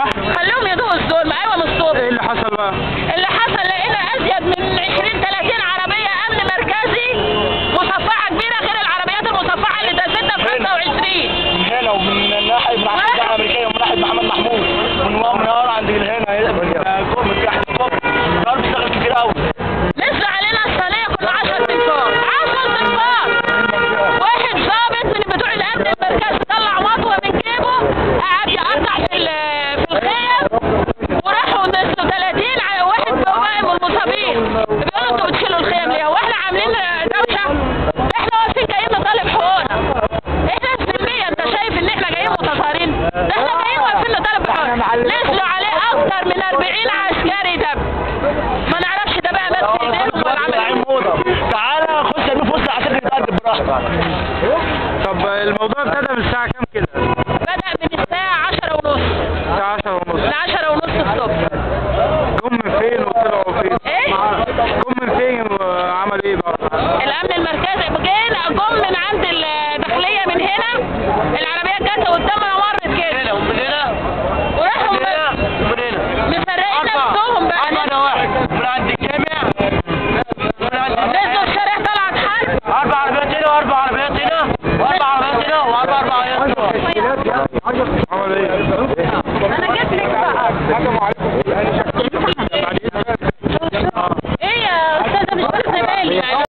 صح؟ خلوهم يدوقوا الظلم ايوه من الصبح ايه اللي حصل بقى؟ اللي حصل لقينا ازيد من 20 30 عربيه امن مركزي مصفعه كبيره غير العربيات المصفعه اللي دزتنا في 25 من هنا ومن ناحيه من ناحيه الجامعه الامريكيه ومن ناحيه محمد محمود من من ورا عند هنا من فوق من تحت فوق النهار بيشتغل كتير قوي نزلوا علينا الصينيه كنا 10 تنفار 10 تنفار واحد ظابط من بتوع الامن المركزي طلع مطوه من جيبه قعد يقطع في ال- في الخيم وراحوا نزلوا 30 على واحد بقى من المصابين بيقولوا انتوا بتشيلوا الخيم ليه؟ واحنا عاملين دوشه احنا واقفين جايين نطالب حقوقنا احنا السلميه انت شايف ان احنا جايين متظاهرين ده احنا جايين واقفين نطالب حقوقنا نزلوا عليه اكتر من 40 عسكري دب ما نعرفش ده بقى ماسك ايديهم ولا عامل طالعين ايه موضه تعالى خش ارمي في وسط العساكر يتقدم براحتك طب الموضوع ابتدى من الساعة كام كده؟ بدأ من الساعة عشرة ونص الساعة 10 ونص من عشرة ونص الصبح جم من فين وطلعوا فين؟ ايه؟ جم من فين وعملوا ايه بقى؟ الأمن المركزي جينا جم من عند الداخلية من هنا العربية جت قدامنا مرت كده هنا ومن هنا وراحوا من هنا م- ومن هنا مفرقين نفسهم بقى أربعة واحد من عند الجامع من عند نزلوا الشارع طلعت حرب أربع عربيات هنا وأربع عربيات هنا وأربع عربيات هنا وأربع عربيات هنا